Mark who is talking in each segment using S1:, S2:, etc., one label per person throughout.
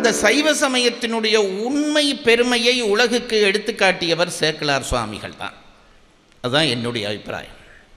S1: அந்த சைவ சமயத்தினுடைய உண்மை பெருமையை உலகுக்கு எடுத்துக்காட்டியவர் சேக்கிலார் சுவாமிகள் தான் அதுதான் என்னுடைய அபிப்பிராயம்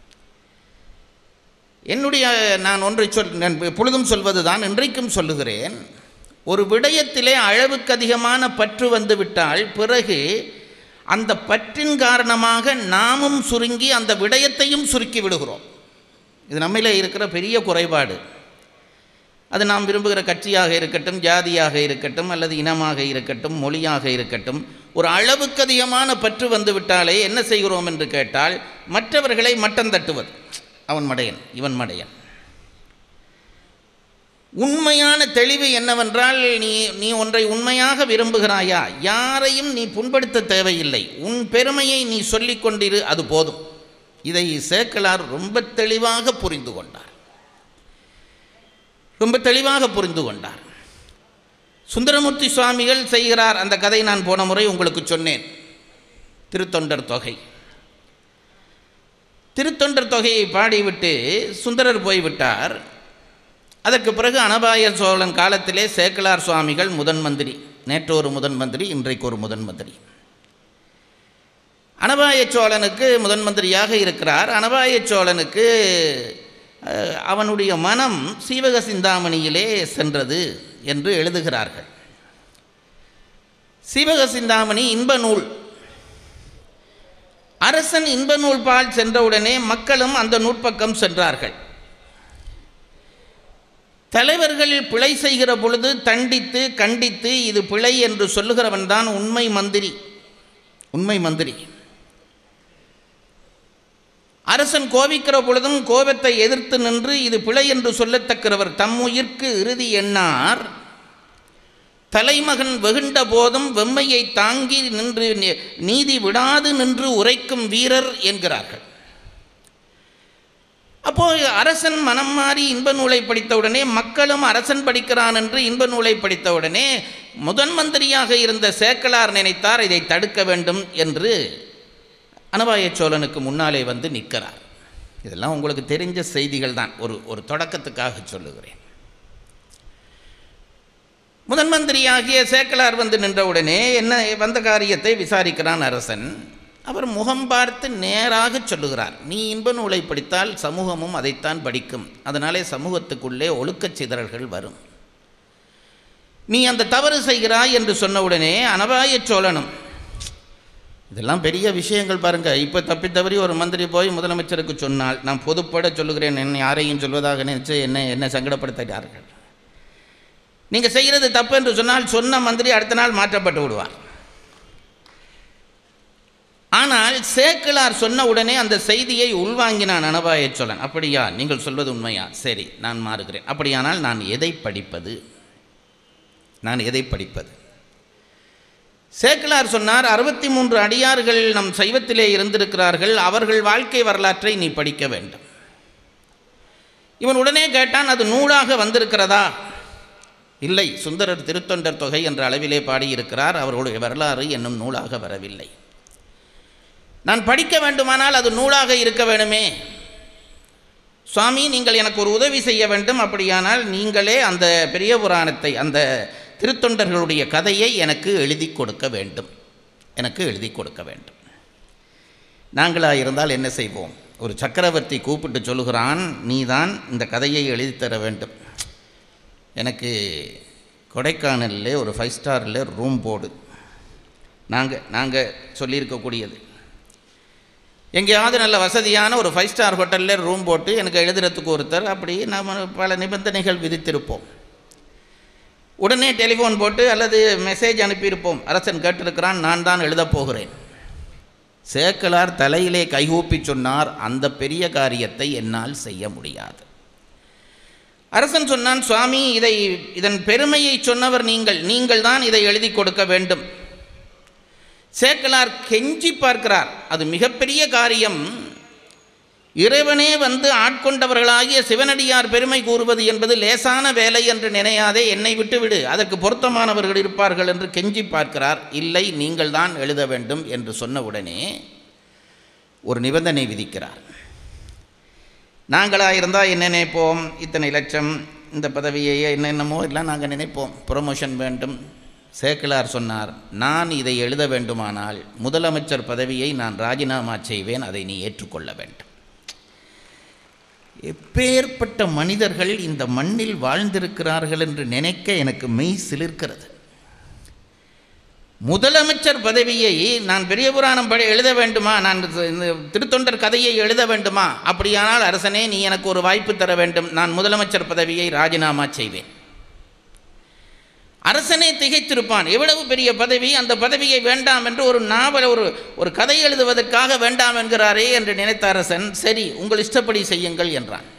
S1: என்னுடைய நான் ஒன்றை சொல் நான் எப்பொழுதும் சொல்வது தான் இன்றைக்கும் சொல்லுகிறேன் ஒரு விடயத்திலே அளவுக்கு அதிகமான பற்று வந்து விட்டால் பிறகு அந்த பற்றின் காரணமாக நாமும் சுருங்கி அந்த விடயத்தையும் சுருக்கி விடுகிறோம் இது நம்மிலே இருக்கிற பெரிய குறைபாடு அது நாம் விரும்புகிற கட்சியாக இருக்கட்டும் ஜாதியாக இருக்கட்டும் அல்லது இனமாக இருக்கட்டும் மொழியாக இருக்கட்டும் ஒரு அளவுக்கு அதிகமான பற்று வந்து விட்டாலே என்ன செய்கிறோம் என்று கேட்டால் மற்றவர்களை மட்டம் தட்டுவது அவன் மடையன் இவன் மடையன் உண்மையான தெளிவு என்னவென்றால் நீ நீ ஒன்றை உண்மையாக விரும்புகிறாயா யாரையும் நீ புண்படுத்த தேவையில்லை உன் பெருமையை நீ சொல்லிக் கொண்டிரு அது போதும் இதை சேக்கலார் ரொம்ப தெளிவாக புரிந்து கொண்டார் ரொம்ப தெளிவாக புரிந்து கொண்டார் சுந்தரமூர்த்தி சுவாமிகள் செய்கிறார் அந்த கதை நான் போன முறை உங்களுக்கு சொன்னேன் திருத்தொண்டர் தொகை திருத்தொண்டர் தொகையை பாடிவிட்டு சுந்தரர் போய்விட்டார் அதற்கு பிறகு அனபாய சோழன் காலத்திலே சேக்கலார் சுவாமிகள் முதன் மந்திரி நேற்று ஒரு முதன் மந்திரி இன்றைக்கு ஒரு முதன் மந்திரி அனபாய சோழனுக்கு முதன் மந்திரியாக இருக்கிறார் அனபாய சோழனுக்கு அஹ், அவனுடைய மனம் சீவக சிந்தாமணியிலே சென்றது என்று எழுதுகிறார்கள் சீவக சிந்தாமணி இன்ப நூல் அரசன் இன்ப நூல் பால் சென்றவுடனே மக்களும் அந்த நூற்பக்கம் சென்றார்கள் தலைவர்கள் பிழை செய்கிற பொழுது தண்டித்து கண்டித்து இது பிழை என்று சொல்லுகிறவன் தான் உண்மை மந்திரி உண்மை மந்திரி அரசன் கோபிக்கிற பொழுதும் கோபத்தை எதிர்த்து நின்று இது பிழை என்று சொல்லத்தக்கிறவர் தம் உயிர்க்கு இறுதி எண்ணார் தலைமகன் வெகுண்ட போதும் வெம்மையை தாங்கி நின்று நி- நீதி விடாது நின்று உரைக்கும் வீரர் என்கிறார்கள் அப்போ அரசன் மனம் மாறி இன்ப நூலை படித்தவுடனே மக்களும் அரசன் படிக்கிறான் என்று இன்ப நூலை படித்தவுடனே முதன் மந்திரியாக இருந்த சேக்கலார் நினைத்தார் இதை தடுக்க வேண்டும் என்று அனபாய சோழனுக்கு முன்னாலே வந்து நிற்கிறார் இதெல்லாம் உங்களுக்கு தெரிஞ்ச செய்திகள் தான் ஒரு ஒரு தொடக்கத்துக்காக சொல்லுகிறேன் முதன் மந்திரியாகிய சேக்கலார் வந்து நின்றவுடனே என்ன வந்த காரியத்தை விசாரிக்கிறான் அரசன் அவர் முகம் பார்த்து நேராக சொல்லுகிறார் நீ இன்ப நூலை படித்தால் சமூகமும் அதைத்தான் படிக்கும் அதனாலே சமூகத்துக்குள்ளே ஒழுக்கச் சிதறல்கள் வரும் நீ அந்த தவறு செய்கிறாய் என்று சொன்னவுடனே அனபாய சோழனும் இதெல்லாம் பெரிய விஷயங்கள் பாருங்க இப்போ தப்பி தவறி ஒரு மந்திரி போய் முதலமைச்சருக்கு சொன்னால் நான் பொதுப்பட சொல்லுகிறேன் என்ன யாரையும் சொல்வதாக நினைச்சு என்ன என்ன சங்கடப்படுத்துகிறார்கள் நீங்கள் செய்கிறது தப்பு என்று சொன்னால் சொன்ன மந்திரி அடுத்த நாள் மாற்றப்பட்டு விடுவார் ஆனால் சேக்கிழார் சொன்ன உடனே அந்த செய்தியை உள்வாங்கினான் அனபாய சோழன் அப்படியா நீங்கள் சொல்வது உண்மையா சரி நான் மாறுகிறேன் அப்படியானால் நான் எதை படிப்பது நான் எதை படிப்பது சேக்கிழார் சொன்னார் அறுபத்தி மூன்று அடியார்கள் நம் சைவத்திலே இருந்திருக்கிறார்கள் அவர்கள் வாழ்க்கை வரலாற்றை நீ படிக்க வேண்டும் இவன் உடனே கேட்டான் அது நூலாக வந்திருக்கிறதா இல்லை சுந்தரர் திருத்தொண்டர் தொகை என்ற அளவிலே பாடியிருக்கிறார் அவருடைய வரலாறு என்னும் நூலாக வரவில்லை நான் படிக்க வேண்டுமானால் அது நூலாக இருக்க வேணுமே சுவாமி நீங்கள் எனக்கு ஒரு உதவி செய்ய வேண்டும் அப்படியானால் நீங்களே அந்த பெரிய புராணத்தை அந்த திருத்தொண்டர்களுடைய கதையை எனக்கு எழுதி கொடுக்க வேண்டும் எனக்கு எழுதி கொடுக்க வேண்டும் நாங்களாக இருந்தால் என்ன செய்வோம் ஒரு சக்கரவர்த்தி கூப்பிட்டு சொல்லுகிறான் நீதான் இந்த கதையை எழுதி தர வேண்டும் எனக்கு கொடைக்கானலில் ஒரு ஃபைவ் ஸ்டாரில் ரூம் போடு நாங்கள் நாங்கள் சொல்லியிருக்கக்கூடியது எங்கேயாவது நல்ல வசதியான ஒரு ஃபைவ் ஸ்டார் ஹோட்டலில் ரூம் போட்டு எனக்கு எழுதுறதுக்கு ஒருத்தர் அப்படி நம்ம பல நிபந்தனைகள் விதித்திருப்போம் உடனே டெலிஃபோன் போட்டு அல்லது மெசேஜ் அனுப்பியிருப்போம் அரசன் கேட்டிருக்கிறான் நான் தான் எழுதப் போகிறேன் சேக்கலார் தலையிலே கைகூப்பி சொன்னார் அந்த பெரிய காரியத்தை என்னால் செய்ய முடியாது அரசன் சொன்னான் சுவாமி இதை இதன் பெருமையை சொன்னவர் நீங்கள் நீங்கள் தான் இதை எழுதி கொடுக்க வேண்டும் சேக்கலார் கெஞ்சி பார்க்கிறார் அது மிகப்பெரிய காரியம் இறைவனே வந்து ஆட்கொண்டவர்களாகிய சிவனடியார் பெருமை கூறுவது என்பது லேசான வேலை என்று நினையாதே என்னை விட்டுவிடு அதற்கு பொருத்தமானவர்கள் இருப்பார்கள் என்று கெஞ்சி பார்க்கிறார் இல்லை நீங்கள் தான் எழுத வேண்டும் என்று சொன்னவுடனே ஒரு நிபந்தனை விதிக்கிறார் நாங்களாக இருந்தால் என்ன நினைப்போம் இத்தனை லட்சம் இந்த பதவியை என்னென்னமோ எல்லாம் நாங்கள் நினைப்போம் ப்ரொமோஷன் வேண்டும் சேக்கிலார் சொன்னார் நான் இதை எழுத வேண்டுமானால் முதலமைச்சர் பதவியை நான் ராஜினாமா செய்வேன் அதை நீ ஏற்றுக்கொள்ள வேண்டும் எப்பேற்பட்ட மனிதர்கள் இந்த மண்ணில் வாழ்ந்திருக்கிறார்கள் என்று நினைக்க எனக்கு மெய் சிலிர்க்கிறது முதலமைச்சர் பதவியை நான் பெரிய புராணம் படி எழுத வேண்டுமா நான் இந்த திருத்தொண்டர் கதையை எழுத வேண்டுமா அப்படியானால் அரசனே நீ எனக்கு ஒரு வாய்ப்பு தர வேண்டும் நான் முதலமைச்சர் பதவியை ராஜினாமா செய்வேன் அரசனே திகைத்திருப்பான் எவ்வளவு பெரிய பதவி அந்த பதவியை வேண்டாம் என்று ஒரு நாவல் ஒரு ஒரு கதை எழுதுவதற்காக வேண்டாம் என்கிறாரே என்று நினைத்த அரசன் சரி உங்கள் இஷ்டப்படி செய்யுங்கள் என்றான்